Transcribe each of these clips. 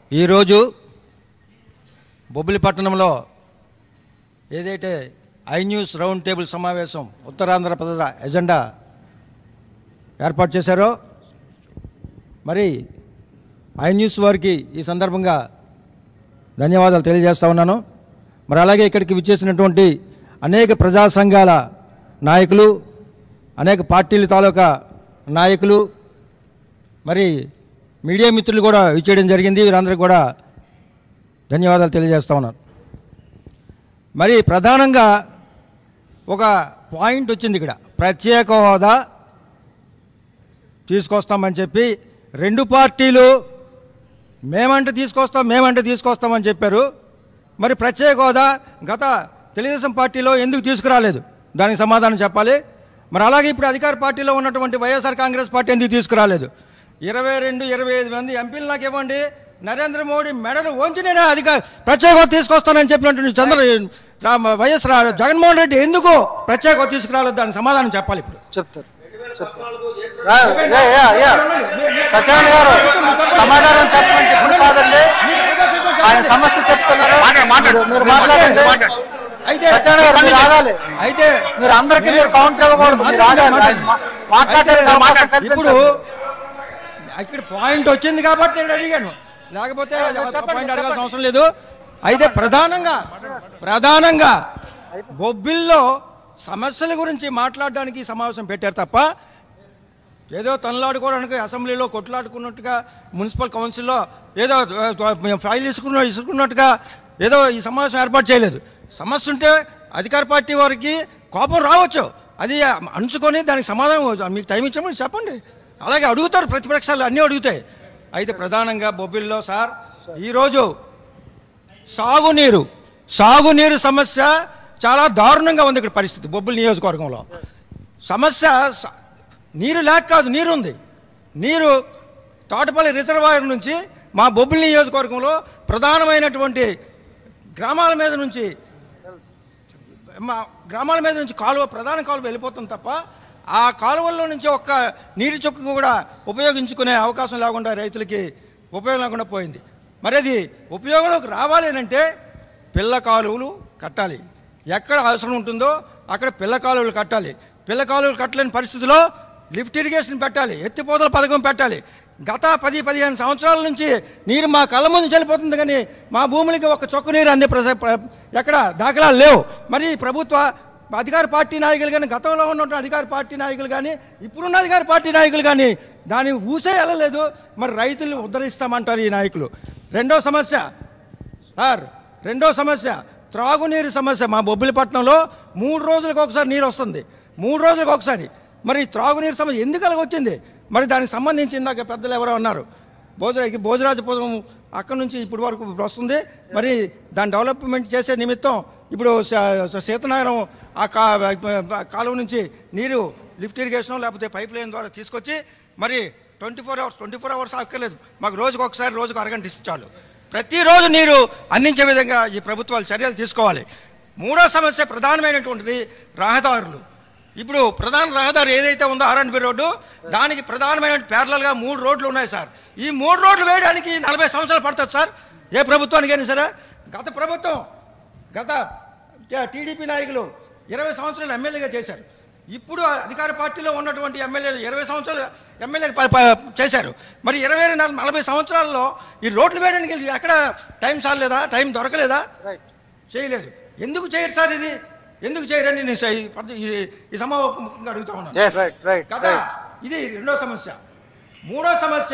ఈరోజు బొబ్బిలి పట్టణంలో ఏదైతే ఐ న్యూస్ రౌండ్ టేబుల్ సమావేశం ఉత్తరాంధ్రప్రదేశ్ ఎజెండా ఏర్పాటు చేశారో మరి ఐ న్యూస్ వారికి ఈ సందర్భంగా ధన్యవాదాలు తెలియజేస్తా ఉన్నాను మరి అలాగే ఇక్కడికి విచ్చేసినటువంటి అనేక ప్రజా సంఘాల నాయకులు అనేక పార్టీల తాలూకా నాయకులు మరి మీడియా మిత్రులు కూడా విచ్చేయడం జరిగింది వీరందరికీ కూడా ధన్యవాదాలు తెలియజేస్తా ఉన్నాను మరి ప్రధానంగా ఒక పాయింట్ వచ్చింది ఇక్కడ ప్రత్యేక హోదా తీసుకొస్తామని చెప్పి రెండు పార్టీలు మేమంటే తీసుకొస్తాం మేమంటే తీసుకొస్తామని చెప్పారు మరి ప్రత్యేక హోదా గత తెలుగుదేశం పార్టీలో ఎందుకు తీసుకురాలేదు దానికి సమాధానం చెప్పాలి మరి అలాగే ఇప్పుడు అధికార పార్టీలో ఉన్నటువంటి వైఎస్ఆర్ కాంగ్రెస్ పార్టీ ఎందుకు తీసుకురాలేదు ఇరవై రెండు ఇరవై ఐదు మంది ఎంపీలు నాకు ఇవ్వండి నరేంద్ర మోడీ మెడలు వంచి నేను అధికార ప్రత్యేక హోదా తీసుకొస్తానని చెప్పినటువంటి చంద్ర రా- వైఎస్ రా- జగన్మోహన్ రెడ్డి ఎందుకు ప్రత్యేక హోదా తీసుకురాలేదు దానికి సమాధానం చెప్పాలి ఇప్పుడు చెప్తారు చెప్తారు రా, యా, యా, యా. సత్యనారాయణ గారు సమాధానం చెప్పండి ఇప్పుడు కాదండి ఆయన సమస్య చెప్తున్నారు మీరు- మీరు మాట్లాడండి అయితే సత్యనారాయణ గారు మీరు ఆగాలి అయితే మీరు అందరికీ మీరు కౌంటర్ ఇవ్వకూడదు మీరు ఆగాలి ఆయన మా- మాట్లాడడానికి అవకాశం ఇప్పుడు కల్పించండి ఇక్కడ పాయింట్ వచ్చింది కాబట్టి నేను అడిగాను లేకపోతే చెప్పండి, పాయింట్ అడగాల్సిన చెప్పండి. అవసరం లేదు అయితే ప్రధానంగా ప్రధానంగా బొబ్బిల్లో సమస్యల గురించి మాట్లాడడానికి ఈ సమావేశం పెట్టారు తప్ప ఏదో తనలాడుకోవడానికి అసెంబ్లీలో కొట్లాడుకున్నట్టుగా మున్సిపల్ కౌన్సిల్లో ఏదో ఆ, ఫైల్ ఇసుకున్న ఇసుకున్నట్టుగా ఏదో ఈ సమావేశం ఏర్పాటు చేయలేదు సమస్య ఉంటే అధికార పార్టీ వారికి కోపం రావచ్చు అది అంచుకొని దానికి సమాధానం మీకు టైం ఇచ్చామని చెప్పండి అలాగే అడుగుతారు ప్రతిపక్షాలు అన్నీ అడుగుతాయి అయితే ప్రధానంగా బొబ్బిల్లో సార్ ఈరోజు సాగునీరు సాగునీరు సమస్య చాలా దారుణంగా ఉంది ఇక్కడ పరిస్థితి బొబ్బిలి నియోజకవర్గంలో సమస్య స- నీరు లేక కాదు నీరు ఉంది నీరు తోటపల్లి రిజర్వాయర్ నుంచి మా బొబ్బిలి నియోజకవర్గంలో ప్రధానమైనటువంటి గ్రామాల మీద నుంచి మా గ్రామాల మీద నుంచి కాలువ ప్రధాన కాలువ వెళ్ళిపోతుంది తప్ప ఆ కాలువల్లో నుంచి ఒక్క నీరు చుక్క కూడా ఉపయోగించుకునే అవకాశం లేకుండా రైతులకి ఉపయోగం లేకుండా పోయింది మరి అది ఉపయోగంలోకి రావాలి అని అంటే పిల్ల కాలువలు కట్టాలి ఎక్కడ అవసరం ఉంటుందో అక్కడ పిల్ల కాలువలు కట్టాలి పిల్ల కాలువలు కట్టలేని పరిస్థితిలో లిఫ్ట్ ఇరిగేషన్ పెట్టాలి ఎత్తిపోతల పథకం పెట్టాలి గత పది పదిహేను సంవత్సరాల నుంచి నీరు మా కళ్ళ ముందు చెల్లిపోతుంది కానీ మా భూములకి ఒక చొక్క నీరు అందే ప్రస ప్ర- ఎక్కడ దాఖలాలు లేవు మరి ప్రభుత్వ అధికార పార్టీ నాయకులు కానీ గతంలో ఉన్నటువంటి అధికార పార్టీ నాయకులు కానీ ఇప్పుడున్న అధికార పార్టీ నాయకులు కానీ దాన్ని ఊసే వెళ్ళలేదు మరి రైతుల్ని ఉద్ధరిస్తామంటారు ఈ నాయకులు రెండో సమస్య సార్ రెండో సమస్య త్రాగునీరు సమస్య మా బొబ్బిలిపట్నంలో మూడు రోజులకు ఒకసారి నీరు వస్తుంది మూడు రోజులకు ఒకసారి మరి త్రాగునీరు సమస్య ఎందుకు అలాగ వచ్చింది మరి దానికి సంబంధించి ఇందాక పెద్దలు ఎవరో అన్నారు భోజరాజు భోజరాజపురం అక్కడి నుంచి ఇప్పటి వరకు వస్తుంది మరి దాని డెవలప్మెంట్ చేసే నిమిత్తం ఇప్పుడు స- సీతనగరం ఆ కా కాలువ నుంచి నీరు లిఫ్ట్ ఇరిగేషన్ లేకపోతే పైప్ లైన్ ద్వారా తీసుకొచ్చి మరి twenty four hours twenty four hours అక్కర్లేదు మాకు రోజుకు ఒకసారి రోజుకు అరగంట ఇస్తే చాలు ప్రతిరోజు నీరు అందించే విధంగా ఈ ప్రభుత్వాలు చర్యలు తీసుకోవాలి మూడో సమస్య ప్రధానమైనటువంటిది రహదారులు ఇప్పుడు ప్రధాన రహదారి ఏదైతే ఉందో ఆర్ఎండ్బి రోడ్డు దానికి ప్రధానమైన ప్యారలల్గా మూడు రోడ్లు ఉన్నాయి సార్ ఈ మూడు రోడ్లు వేయడానికి నలభై సంవత్సరాలు పడుతుంది సార్ ఏ ప్రభుత్వానికైనా సరే గత ప్రభుత్వం గత టీడీపీ నాయకులు ఇరవై సంవత్సరాలు ఎమ్మెల్యేగా చేశారు ఇప్పుడు అధికార పార్టీలో ఉన్నటువంటి ఎమ్మెల్యేలు ఇరవై సంవత్సరాలు ఎమ్మెల్యే ప- ప- చేశారు మరి ఇరవై నల- నలభై సంవత్సరాల్లో ఈ రోడ్లు వేయడానికి ఎక్కడ టైం చాలలేదా టైం దొరకలేదా రైట్ చేయలేదు ఎందుకు చేయరు సార్ ఇది ఎందుకు చేయరని నేను స- ఈ పద్ధ- ఈ- ఈ సమాముఖంగా అడుగుతా ఉన్నాను రైట్ రైట్ కదా ఇది రెండో సమస్య మూడో సమస్య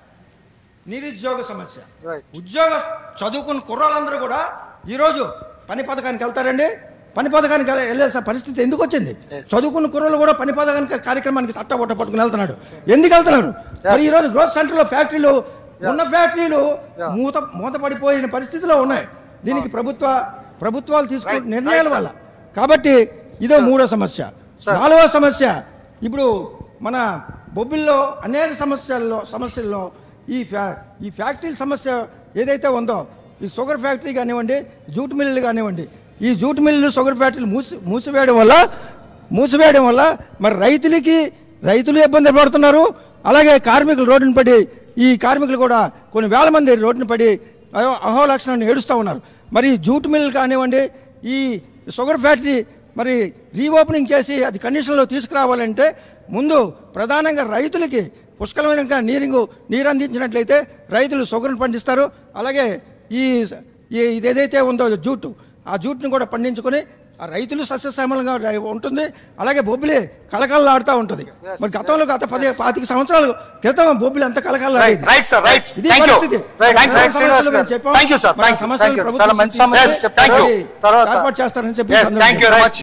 నిరుద్యోగ సమస్య రైట్ ఉద్యోగ చదువుకున్న కుర్రాళ్ళందరూ కూడా ఈరోజు పని పథకానికి వెళ్తారండి పని పథకానికి వెళ్ళ- వెళ్ళే స- పరిస్థితి ఎందుకు వచ్చింది Yes. చదువుకున్న కుర్రలు కూడా పని పథకానికి కార్యక్రమానికి తట్టబొట్ట పట్టుకుని వెళ్తున్నాడు ఎందుకు వెళ్తున్నారు మరి ఈరోజు గ్రోత్ సెంటర్లో ఫ్యాక్టరీలు ఉన్న ఫ్యాక్టరీలు Yeah. మూత మూత పడిపోయిన పరిస్థితిలో ఉన్నాయి దీనికి ప్రభుత్వ ప్రభుత్వాలు తీసుకున్న నిర్ణయాల వల్ల కాబట్టి ఇదో మూడో సమస్య Sir. నాలుగో సమస్య ఇప్పుడు మన బొబ్బిల్లో అనేక సమస్యల్లో సమస్యల్లో ఈ ఫ్యా ఈ ఫ్యాక్టరీ సమస్య ఏదైతే ఉందో ఈ షుగర్ ఫ్యాక్టరీ కానివ్వండి జూట్ మిల్లులు కానివ్వండి ఈ జూట్ మిల్లులు షుగర్ ఫ్యాక్టరీలు మూసి మూసివేయడం వల్ల మూసివేయడం వల్ల మరి రైతులకి రైతులు ఇబ్బంది పడుతున్నారు అలాగే కార్మికులు రోడ్డున పడి ఈ కార్మికులు కూడా కొన్ని వేల మంది రోడ్డున పడి అహో అహోలక్షణాన్ని ఏడుస్తూ ఉన్నారు మరి జూట్ మిల్ కానివ్వండి ఈ షుగర్ ఫ్యాక్టరీ మరి రీఓపెనింగ్ చేసి అది కండిషన్లో తీసుకురావాలంటే ముందు ప్రధానంగా రైతులకి పుష్కలమైన నీరు నీరు అందించినట్లయితే రైతులు షుగర్ని పండిస్తారు అలాగే ఈ ఈ ఇది ఏదైతే ఉందో జూటు ఆ జూట్ని కూడా పండించుకొని ఆ రైతులు సస్యశ్యామలంగా రై- ఉంటుంది అలాగే బొబ్బిలి కలకలలాడుతూ ఉంటుంది మరి గతంలో గత పది పాతిక సంవత్సరాల క్రితం బొబ్బిలి ఎంత కలకలలాడేది రైట్ సార్ రైట్ ఇది థ్యాంక్ యూ పరిస్థితి రైట్ రైట్ సమస్యలు శ్రీనివాస్ మేము గారు చెప్పాం. Thank you, sir. మరి ఆ Thank you. సమస్యలు Thank you. ప్రభుత్వం చాలా మంచి దృష్టికి సమస్య తీసుకెళ్ళి చెప్పారు. అది తర్వాత- ఏర్పాటు చేస్తారని చెప్పి Yes, సందర్భంగా thank you very much.